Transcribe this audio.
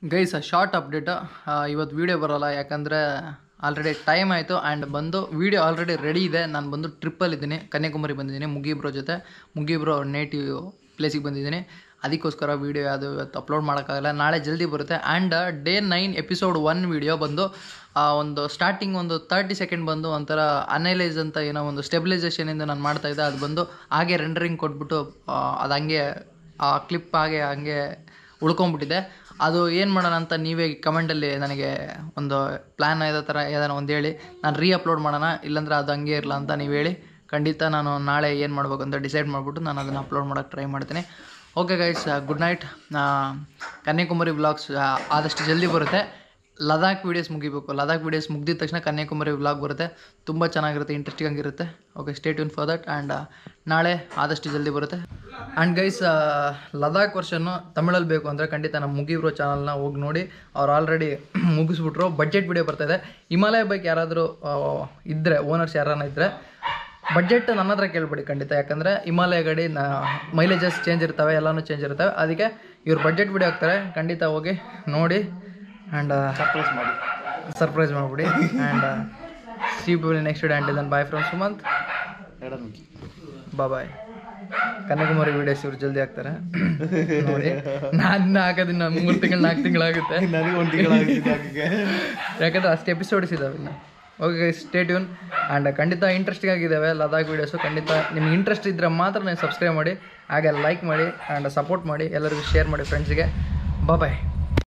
guys short update ಇವತ್ತು video ಬರೋಲ್ಲ ಯಾಕಂದರೆ ಆಲ್ರೆಡಿ ಟೈಮ್ ಆಯಿತು ಆ್ಯಂಡ್ ಬಂದು ವೀಡಿಯೋ ಆಲ್ರೆಡಿ ರೆಡಿ ಇದೆ ನಾನು ಬಂದು ಟ್ರಿಪ್ಪಲ್ಲಿದ್ದೀನಿ ಕನ್ಯಾಕುಮಾರಿ ಬಂದಿದ್ದೀನಿ ಮುಗಿಬ್ರೋ ಜೊತೆ ಮುಗಿಬ್ರೋ ನೇಟಿವ್ ಪ್ಲೇಸಿಗೆ ಬಂದಿದ್ದೀನಿ ಅದಕ್ಕೋಸ್ಕರ ವೀಡಿಯೋ ಅದು ಇವತ್ತು ಅಪ್ಲೋಡ್ ಮಾಡೋಕ್ಕಾಗಲ್ಲ ನಾಳೆ ಜಲ್ದಿ ಬರುತ್ತೆ and day nine episode one video ಬಂದು ಆ, ಒಂದು ಸ್ಟಾರ್ಟಿಂಗ್ ಒಂದು ತರ್ಟಿ ಸೆಕೆಂಡ್ ಬಂದು ಒಂಥರ ಅನಲೈಸ್ ಅಂತ ಏನೋ ಒಂದು ಸ್ಟೆಬಿಲೈಸೇಷನಿಂದ ನಾನು ಮಾಡ್ತಾಯಿದ್ದೆ ಅದು ಬಂದು ಹಾಗೆ ರೆಂಡರಿಂಗ್ ಕೊಟ್ಬಿಟ್ಟು ಆ, ಅದು ಹಂಗೆ ಆ ಕ್ಲಿಪ್ ಹಾಗೆ ಹಂಗೆ ಉಳ್ಕೊಂಬಿಟ್ಟಿದೆ ಅದು ಏನು ಮಾಡೋಣ ಅಂತ ನೀವೇ ಕಮೆಂಟಲ್ಲಿ ನನಗೆ ಒಂದು ಪ್ಲ್ಯಾನ್ ಇರೋ ಥರ ಏದಾನ ಒಂದು ಹೇಳಿ ನಾನು ರೀ ಅಪ್ಲೋಡ್ ಮಾಡೋಣ ಇಲ್ಲಾಂದ್ರೆ ಅದು ಹಂಗೆ ಇರಲ್ಲ ಅಂತ ನೀವು ಹೇಳಿ ಖಂಡಿತ ನಾನು ನಾಳೆ ಏನು ಮಾಡ್ಬೇಕು ಅಂತ ಡಿಸೈಡ್ ಮಾಡಿಬಿಟ್ಟು ನಾನು ಅದನ್ನು ಅಪ್ಲೋಡ್ ಮಾಡೋಕ್ಕೆ ಟ್ರೈ ಮಾಡ್ತೀನಿ okay guys good night Kanyakumari blogs ಆದಷ್ಟು ಜಲ್ದಿ ಬರುತ್ತೆ ಲದಾಖ್ ವೀಡಿಯೋಸ್ ಮುಗಿಬೇಕು ಲದಾಖ್ ವೀಡಿಯೋಸ್ ಮುಗಿದ ತಕ್ಷಣ ಕನ್ಯಾಕುಮಾರಿ ವ್ಲಾಗ್ ಬರುತ್ತೆ ತುಂಬ ಚೆನ್ನಾಗಿರುತ್ತೆ ಇಂಟ್ರೆಸ್ಟಿಂಗ್ ಆಗಿರುತ್ತೆ okay stay tuned for that and ನಾಳೆ ಆದಷ್ಟು ಜಲ್ದಿ ಬರುತ್ತೆ ಆ್ಯಂಡ್ ಗೈಸ್ ಲದಾಖ್ ವರ್ಷನ್ನು ತಮಿಳಲ್ಲಿ ಬೇಕು ಅಂದರೆ ಖಂಡಿತ ನಮ್ಮ ಮುಗಿಬ್ರೋ ಚಾನಲ್ನ ಹೋಗಿ ನೋಡಿ ಅವ್ರು ಆಲ್ರೆಡಿ ಮುಗಿಸ್ಬಿಟ್ರು ಬಡ್ಜೆಟ್ ವಿಡಿಯೋ ಬರ್ತಾಯಿದೆ ಹಿಮಾಲಯ ಬೈಕ್ ಯಾರಾದರೂ ಇದ್ದರೆ ಓನರ್ಸ್ ಯಾರನ್ನ ಇದ್ದರೆ ಬಡ್ಜೆಟ್ ನನ್ನ ಹತ್ರ ಕೇಳ್ಬೇಡಿ ಖಂಡಿತ ಯಾಕಂದರೆ ಹಿಮಾಲಯ ಗಾಡಿ ಮೈಲೇಜಸ್ ಚೇಂಜ್ ಇರ್ತವೆ ಎಲ್ಲನೂ ಚೇಂಜ್ ಇರ್ತವೆ ಅದಕ್ಕೆ ಇವ್ರು ಬಡ್ಜೆಟ್ ವಿಡಿಯೋ ಹಾಕ್ತಾರೆ ಖಂಡಿತ ಹೋಗಿ ನೋಡಿ ಆ್ಯಂಡ್ ಸರ್ಪ್ರೈಸ್ ಮಾಡಿ ಸರ್ಪ್ರೈಸ್ ಮಾಡಿಬಿಡಿ and see by next day and then bye from Sumanth ಬಾ ಬಾಯ್ ಕನ್ಯಾಕುಮಾರಿ ವಿಡಿಯೋಸ್ ಇವ್ರು ಜಲ್ದಿ ಹಾಕ್ತಾರೆ ನೋಡಿ ನಾನು ಹಾಕೋದಿನ್ನ ಮೂರು ತಿಂಗಳು ನಾಲ್ಕು ತಿಂಗಳಾಗುತ್ತೆ ನನಗೆ ಒಂದು ತಿಂಗಳಾಗಿದೆ ಯಾಕಂದ್ರೆ ಅಷ್ಟು ಎಪಿಸೋಡ್ಸ್ ಇದಾವೆ ಇನ್ನು ಓಕೆ ಸ್ಟೇ ಟ್ಯೂನ್ ಆ್ಯಂಡ್ ಖಂಡಿತ ಇಂಟ್ರೆಸ್ಟಿಂಗ್ ಆಗಿದ್ದಾವೆ ಲದಾಖ್ ವೀಡಿಯೋಸು ಖಂಡಿತ ನಿಮ್ಗೆ ಇಂಟ್ರೆಸ್ಟ್ ಇದ್ದರೆ ಮಾತ್ರ ನೀವು ಸಬ್ಸ್ಕ್ರೈಬ್ ಮಾಡಿ ಹಾಗೆ ಲೈಕ್ ಮಾಡಿ ಆ್ಯಂಡ್ ಸಪೋರ್ಟ್ ಮಾಡಿ ಎಲ್ಲರಿಗೂ ಶೇರ್ ಮಾಡಿ ಫ್ರೆಂಡ್ಸಿಗೆ ಬಾಯ್